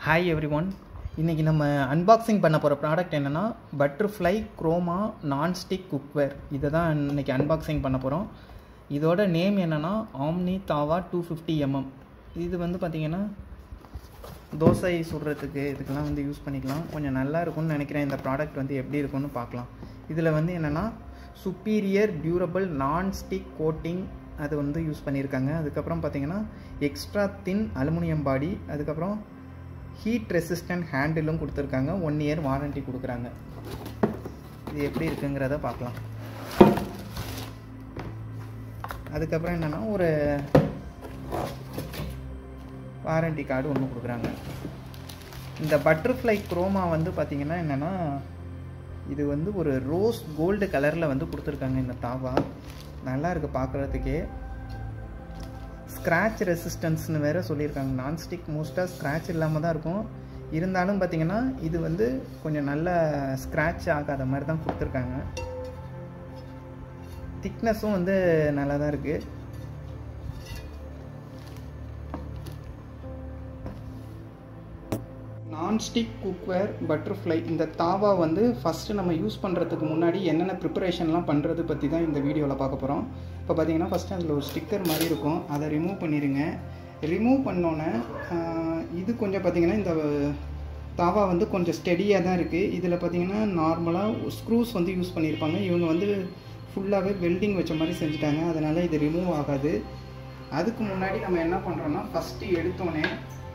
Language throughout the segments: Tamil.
ஹாய் எவ்ரி ஒன் இன்றைக்கி நம்ம அன்பாக்சிங் பண்ண போகிற ப்ராடக்ட் என்னென்னா பட்டர்ஃப்ளை குரோமா நான்ஸ்டிக் குக்வேர் இதை தான் இன்றைக்கி அன்பாக்சிங் பண்ண போகிறோம் இதோட நேம் என்னென்னா ஆம்னி தாவா டூ ஃபிஃப்டி எம்எம் இது வந்து பார்த்திங்கன்னா தோசை சுடுறதுக்கு இதுக்கெல்லாம் வந்து யூஸ் பண்ணிக்கலாம் கொஞ்சம் நல்லா இருக்கும்னு நினைக்கிறேன் இந்த ப்ராடக்ட் வந்து எப்படி இருக்கும்னு பார்க்கலாம் இதில் வந்து என்னென்னா சுப்பீரியர் டியூரபிள் நான்ஸ்டிக் கோட்டிங் அது வந்து யூஸ் பண்ணியிருக்காங்க அதுக்கப்புறம் பார்த்தீங்கன்னா எக்ஸ்ட்ரா தின் அலுமினியம் பாடி அதுக்கப்புறம் ஹீட் ரெசிஸ்டன்ட் ஹேண்டிலும் கொடுத்துருக்காங்க ஒன் இயர் வாரண்டி கொடுக்குறாங்க இது எப்படி இருக்குங்கிறத பார்க்கலாம் அதுக்கப்புறம் என்னென்னா ஒரு வாரண்டி கார்டு ஒன்று கொடுக்குறாங்க இந்த பட்டர்ஃப்ளை குரோமா வந்து பார்த்திங்கன்னா என்னென்னா இது வந்து ஒரு ரோஸ் கோல்டு கலரில் வந்து கொடுத்துருக்காங்க இந்த தாவா நல்லா இருக்குது பார்க்குறதுக்கே ஸ்க்ராட்ச் ரெசிஸ்டன்ஸ்னு வேறு சொல்லியிருக்காங்க நான்ஸ்டிக் மோஸ்ட்டாக ஸ்க்ராட்ச் இல்லாமல் தான் இருக்கும் இருந்தாலும் பார்த்திங்கன்னா இது வந்து கொஞ்சம் நல்ல ஸ்க்ராட்ச் ஆகாத மாதிரி தான் கொடுத்துருக்காங்க திக்னஸும் வந்து நல்லா தான் இருக்குது நான்ஸ்டிக் குக்வேர் பட்டர்ஃப்ளை இந்த தாவா வந்து ஃபஸ்ட்டு நம்ம யூஸ் பண்ணுறதுக்கு முன்னாடி என்னென்ன ப்ரிப்பரேஷன்லாம் பண்ணுறது பற்றி தான் இந்த வீடியோவில் பார்க்க போகிறோம் இப்போ பார்த்தீங்கன்னா ஃபஸ்ட்டு அதில் ஒரு ஸ்டிக்கர் மாதிரி இருக்கும் அதை ரிமூவ் பண்ணிடுங்க ரிமூவ் பண்ணோன்னே இது கொஞ்சம் பார்த்திங்கன்னா இந்த தாவா வந்து கொஞ்சம் ஸ்டெடியாக தான் இருக்குது இதில் பார்த்திங்கன்னா நார்மலாக ஸ்க்ரூஸ் வந்து யூஸ் பண்ணியிருப்பாங்க இவங்க வந்து ஃபுல்லாகவே வெல்டிங் வச்ச மாதிரி செஞ்சுட்டாங்க அதனால் இது ரிமூவ் ஆகாது அதுக்கு முன்னாடி நம்ம என்ன பண்ணுறோன்னா ஃபஸ்ட்டு எடுத்தோன்னே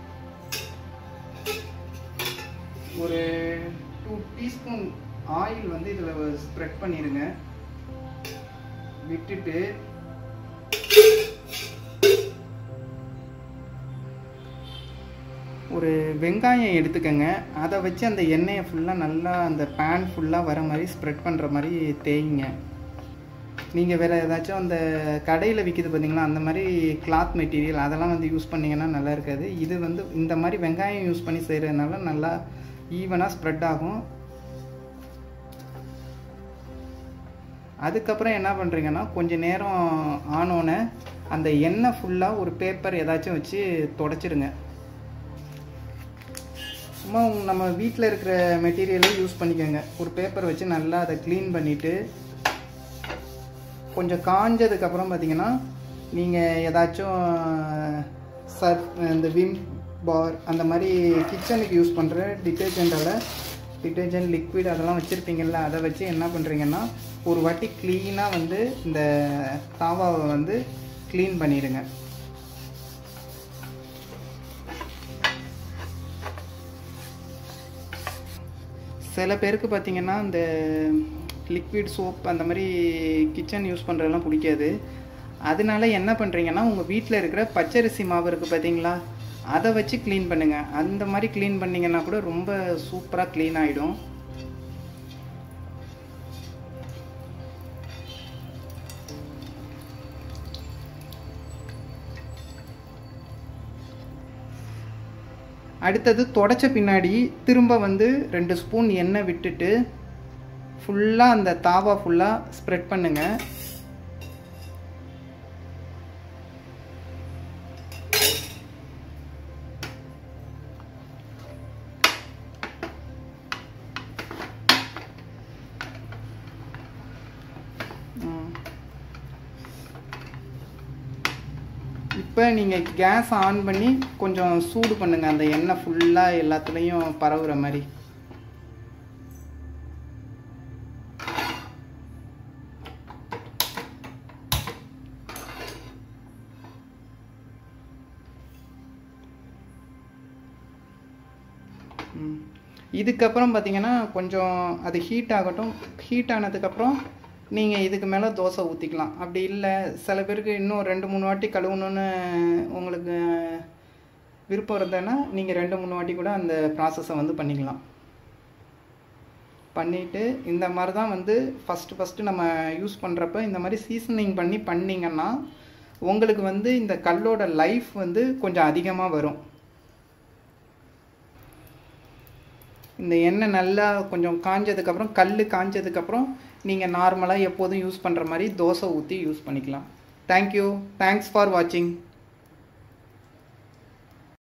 ஒரு டூ டீஸ்பூன் ஆயில் வந்து இதில் ஸ்ப்ரெட் பண்ணிடுங்க விட்டுட்டு ஒரு வெங்காயம் எடுத்துக்கோங்க அதை வச்சு அந்த எண்ணெயை ஃபுல்லாக நல்லா அந்த பேன் ஃபுல்லாக வர மாதிரி ஸ்ப்ரெட் பண்ணுற மாதிரி தேய்ங்க நீங்கள் வேறு ஏதாச்சும் அந்த கடையில் விற்கிது பார்த்தீங்களா அந்த மாதிரி கிளாத் மெட்டீரியல் அதெல்லாம் வந்து யூஸ் பண்ணிங்கன்னா நல்லா இருக்காது இது வந்து இந்த மாதிரி வெங்காயம் யூஸ் பண்ணி செய்கிறதுனால நல்லா ஈவனாக ஸ்ப்ரெட் ஆகும் அதுக்கப்புறம் என்ன பண்ணுறீங்கன்னா கொஞ்சம் நேரம் ஆனோன்னே அந்த எண்ணெய் ஃபுல்லாக ஒரு பேப்பர் ஏதாச்சும் வச்சு தொடச்சிடுங்க சும்மா நம்ம வீட்டில் இருக்கிற மெட்டீரியலே யூஸ் பண்ணிக்கோங்க ஒரு பேப்பர் வச்சு நல்லா அதை க்ளீன் பண்ணிவிட்டு கொஞ்சம் காஞ்சதுக்கப்புறம் பார்த்தீங்கன்னா நீங்கள் ஏதாச்சும் சர்ஃப் இந்த விம் பார் அந்த மாதிரி கிச்சனுக்கு யூஸ் பண்ணுற டிட்டர்ஜென்ட்டால் டிட்டர்ஜென்ட் லிக்விட் அதெல்லாம் வச்சுருப்பீங்கள்ல அதை வச்சு என்ன பண்ணுறீங்கன்னா ஒரு வாட்டி க்ளீனாக வந்து இந்த தாவாவை வந்து க்ளீன் பண்ணிடுங்க சில பேருக்கு பார்த்திங்கன்னா இந்த லிக்விட் சோப் அந்த மாதிரி கிச்சன் யூஸ் பண்ணுறதெல்லாம் பிடிக்காது அதனால என்ன பண்ணுறீங்கன்னா உங்கள் வீட்டில் இருக்கிற பச்சரிசி மாவு இருக்குது பார்த்தீங்களா அதை வச்சு க்ளீன் பண்ணுங்கள் அந்த மாதிரி க்ளீன் பண்ணிங்கன்னா கூட ரொம்ப சூப்பராக க்ளீன் ஆகிடும் அடுத்தது தொடச்ச பின்னாடி திரும்ப வந்து ரெண்டு ஸ்பூன் எண்ணெய் விட்டுட்டு ஃபுல்லாக அந்த தாவா ஃபுல்லாக ஸ்ப்ரெட் பண்ணுங்கள் இப்போ நீங்கள் கேஸ் ஆன் பண்ணி கொஞ்சம் சூடு பண்ணுங்கள் அந்த எண்ணெய் ஃபுல்லாக எல்லாத்துலேயும் பரவுற மாதிரி இதுக்கப்புறம் பார்த்தீங்கன்னா கொஞ்சம் அது ஹீட் ஆகட்டும் ஹீட் ஆனதுக்கப்புறம் நீங்கள் இதுக்கு மேலே தோசை ஊற்றிக்கலாம் அப்படி இல்லை சில பேருக்கு இன்னும் ரெண்டு மூணு வாட்டி கழுவணுன்னு உங்களுக்கு விருப்பம் இருந்ததுன்னா நீங்கள் ரெண்டு மூணு வாட்டி கூட அந்த ப்ராசஸை வந்து பண்ணிக்கலாம் பண்ணிவிட்டு இந்த மாதிரி தான் வந்து ஃபஸ்ட்டு ஃபஸ்ட்டு நம்ம யூஸ் பண்ணுறப்ப இந்த மாதிரி சீசனிங் பண்ணி பண்ணிங்கன்னா உங்களுக்கு வந்து இந்த கல்லோட லைஃப் வந்து கொஞ்சம் அதிகமாக வரும் இந்த எண்ணெய் நல்லா கொஞ்சம் காஞ்சதுக்கப்புறம் கல் காஞ்சதுக்கப்புறம் நீங்கள் நார்மலாக எப்போதும் யூஸ் பண்ணுற மாதிரி தோசை ஊற்றி யூஸ் பண்ணிக்கலாம் தேங்க்யூ தேங்க்ஸ் ஃபார் வாட்சிங்